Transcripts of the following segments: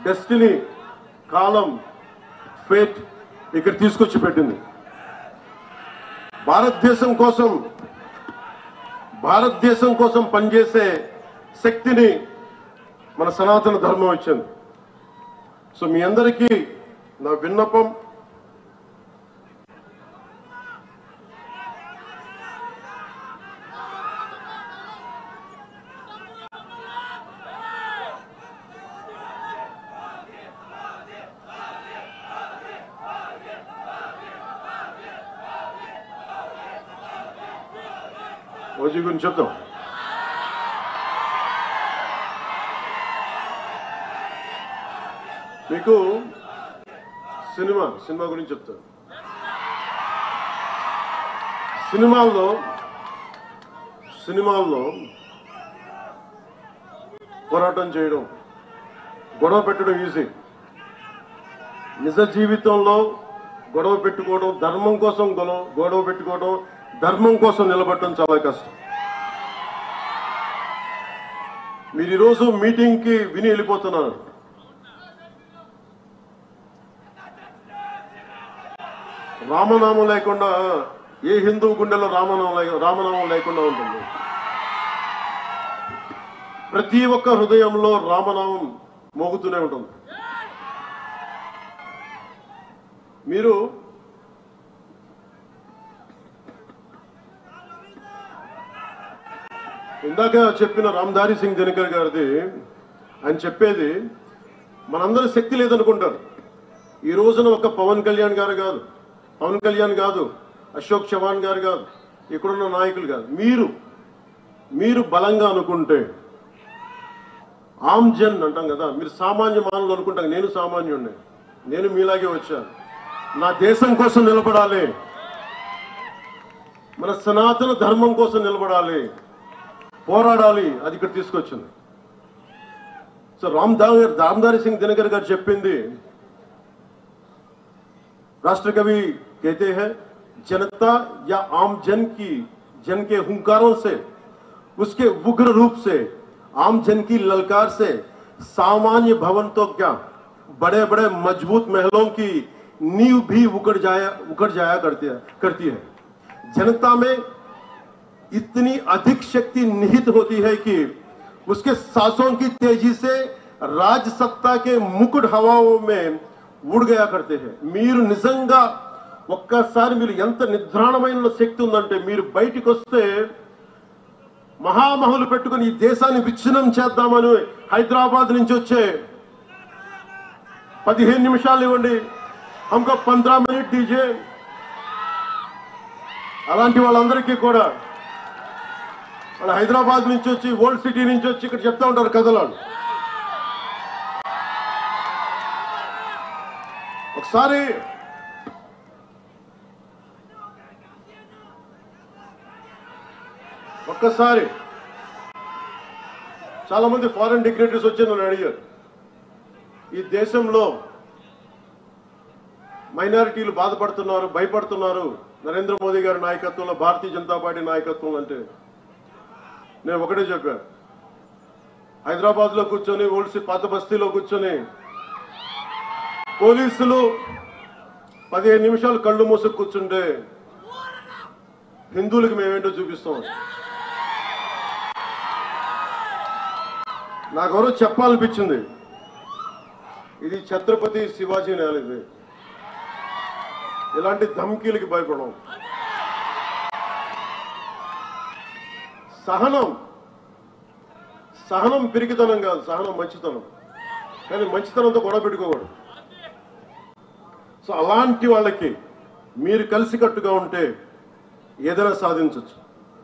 destiny కాలం fate ఇక్కడ తీసుకొచ్చి పెట్టింది భారతదేశం కోసం భారతదేశం కోసం పనిచేసే శక్తిని మన సనాతన ధర్మం ఇచ్చింది సో మీ అందరికీ నా విన్నపం ఓజీ గురించి చెప్తాం మీకు సినిమా సినిమా గురించి చెప్తాను సినిమాల్లో సినిమాల్లో పోరాటం చేయడం గొడవ పెట్టడం ఈజీ నిజ జీవితంలో గొడవ పెట్టుకోవడం ధర్మం కోసం గొడవ గొడవ పెట్టుకోవడం ధర్మం కోసం నిలబడటం చాలా కష్టం మీరు ఈరోజు మీటింగ్కి విని వెళ్ళిపోతున్నారు రామనామం లేకుండా ఏ హిందూ గుండెలో రామనామం లే- రామనామం లేకుండా ఉంటుంది ప్రతి ఒక్క హృదయంలో రామనామం మోగుతూనే ఉంటుంది మీరు ఇందాక చెప్పిన రామ్ధారి సింగ్ దినకర్ గారిది ఆయన చెప్పేది మనందరి శక్తి లేదనుకుంటారు ఈ రోజున ఒక పవన్ కళ్యాణ్ గారు కాదు పవన్ కళ్యాణ్ కాదు అశోక్ చవాన్ గారు కాదు ఇక్కడున్న నాయకులు కాదు మీరు మీరు బలంగా అనుకుంటే ఆమ్ జన్ అంటాం కదా మీరు సామాన్య మానవులు అనుకుంటాం నేను సామాన్యుడిని నేను మీలాగే వచ్చాను నా దేశం కోసం నిలబడాలి మన సనాతన ధర్మం కోసం నిలబడాలి పోరాడాలి అది ఇక్కడ తీసుకొచ్చింది సో రామ్ దా రామ్దారి సింగ్ దినకర్ గారు చెప్పింది राष्ट्र कवि कहते हैं जनता या आम जन की जन के हुंकारों से उसके उग्र रूप से आम जन की ललकार से सामान्य भवन तो क्या बड़े बड़े मजबूत महलों की नींव भी उकड़ जाया उकड़ जाया करती है करती है जनता में इतनी अधिक शक्ति निहित होती है कि उसके सांसों की तेजी से राज सत्ता के मुकुट हवाओं में ఊడిగయా కడితే మీరు నిజంగా ఒక్కసారి మీరు ఎంత నిద్రాణమైన శక్తి ఉందంటే మీరు బయటికి వస్తే మహామహులు పెట్టుకుని ఈ దేశాన్ని విచ్ఛిన్నం చేద్దామని హైదరాబాద్ నుంచి వచ్చే పదిహేను నిమిషాలు ఇవ్వండి హంకో పంద్రా మినిట్ డీజే అలాంటి వాళ్ళందరికీ కూడా వాళ్ళు హైదరాబాద్ నుంచి వచ్చి ఓల్డ్ సిటీ నుంచి వచ్చి ఇక్కడ చెప్తా ఉంటారు కథలు ఒకసారి ఒక్కసారి చాలా మంది ఫారెన్ డిగ్నేటరీస్ వచ్చి నన్ను అడిగారు ఈ దేశంలో మైనారిటీలు బాధపడుతున్నారు భయపడుతున్నారు నరేంద్ర మోదీ గారి నాయకత్వంలో భారతీయ జనతా పార్టీ నాయకత్వం అంటే నేను ఒకటే చెప్పాను హైదరాబాద్ లో కూర్చొని ఓల్సి పాత బస్తీలో కూర్చొని పోలీసులు పదిహేను నిమిషాలు కళ్ళు మూసుకు కూర్చుంటే హిందువులకి మేమేంటో చూపిస్తాం నాకెవరో చెప్పాలనిపించింది ఇది ఛత్రపతి శివాజీ నేల ఇది ఇలాంటి ధమ్కీలకి భయపడం సహనం సహనం పిరికితనం కాదు సహనం మంచితనం కానీ మంచితనంతో గొడవ పెట్టుకోకూడదు సో అలాంటి వాళ్ళకి మీరు కలిసికట్టుగా ఉంటే ఏదైనా సాధించవచ్చు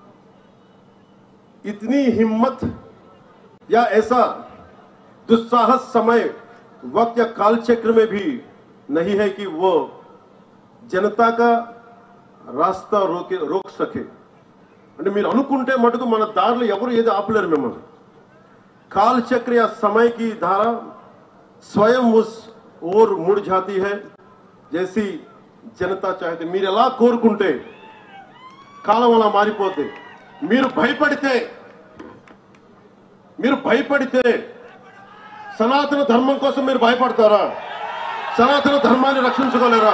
ఇతనీ హిమ్మత్ या ऐसा दुस्साहस समय वक्त या काल चक्र में भी नहीं है कि वो जनता का రాస్తా రోకే రోక్ సకే అంటే మీరు అనుకుంటే మటుకు మన దారిలో ఎవరు ఏది ఆపలేరు మిమ్మల్ని కాల్ చక్ర या समय की धारा स्वयं उस ओर मुड़ जाती है जैसी జనతా చాహితే మీరు ఎలా కోరుకుంటే కాలం అలా మారిపోతే మీరు భయపడితే మీరు భయపడితే సనాతన ధర్మం కోసం మీరు భయపడతారా సనాతన ధర్మాన్ని రక్షించుకోలేరా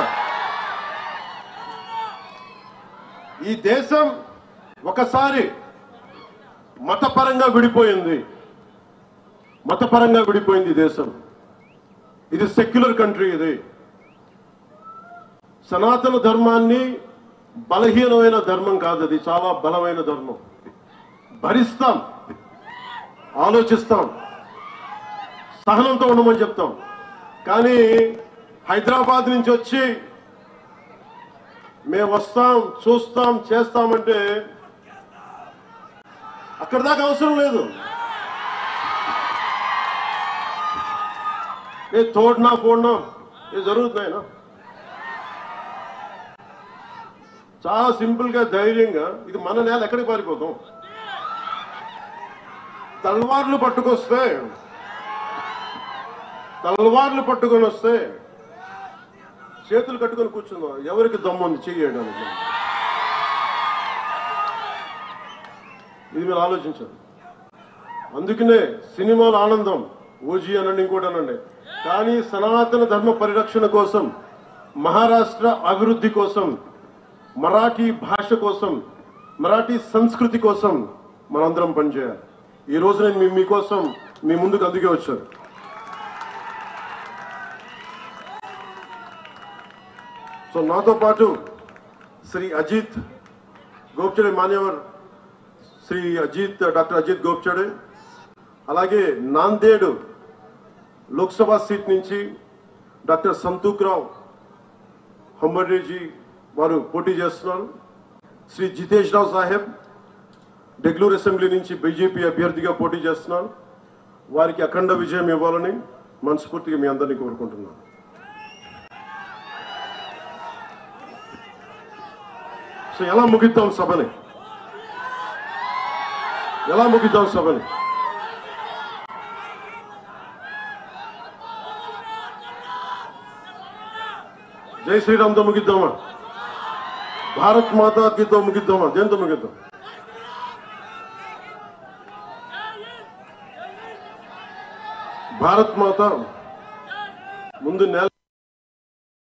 ఈ దేశం ఒకసారి మతపరంగా విడిపోయింది మతపరంగా విడిపోయింది ఈ దేశం ఇది సెక్యులర్ కంట్రీ ఇది సనాతన ధర్మాన్ని బలహీనమైన ధర్మం కాదు అది చాలా బలమైన ధర్మం భరిస్తాం ఆలోచిస్తాం సహనంతో ఉండమని చెప్తాం కానీ హైదరాబాద్ నుంచి వచ్చి మేము వస్తాం చూస్తాం చేస్తామంటే అక్కడ దాకా అవసరం లేదు ఏ తోడినా పోడినా ఏ జరుగుతున్నాయినా చాలా సింపుల్ గా ధైర్యంగా ఇది మన నేల ఎక్కడికి పారిపోతాం తల్వార్లు పట్టుకొస్తే తల్వార్లు పట్టుకొని వస్తే చేతులు కట్టుకొని కూర్చుందాం ఎవరికి దమ్ముంది చెయ్యడానికి ఇది మీరు ఆలోచించండి అందుకనే సినిమాల ఆనందం ఓజీ అనండి ఇంకోటి అనండి కానీ సనాతన ధర్మ పరిరక్షణ కోసం మహారాష్ట్ర అభివృద్ధి కోసం మరాఠీ భాష కోసం మరాఠీ సంస్కృతి కోసం మనందరం పనిచేయాలి ఈ రోజు నేను మీ- మీకోసం మీ ముందుకు అందుకే వచ్చాను సో నాతో పాటు శ్రీ అజిత్ గోప్చడే మాన్యవర్ శ్రీ అజిత్ డాక్టర్ అజిత్ గోప్చడే అలాగే నాందేడ్ లోక్సభ సీట్ నుంచి డాక్టర్ సంతూక్ రావు హంబర్డేజీ వారు పోటీ చేస్తున్నారు శ్రీ జితేష్ రావు సాహెబ్ డెగ్లూర్ అసెంబ్లీ నుంచి బీజేపీ అభ్యర్థిగా పోటీ చేస్తున్నారు వారికి అఖండ విజయం ఇవ్వాలని మనస్ఫూర్తిగా మీ అందరినీ కోరుకుంటున్నాను సో ఎలా ముగిద్దాం సభని ఎలా ముగిద్దాం సభని జై శ్రీరామ్తో ముగిద్దామా భారత్ మాతాకితో ముగిద్దామా దేంతో ముగిద్దాం భారత్ మాత ముందు నేల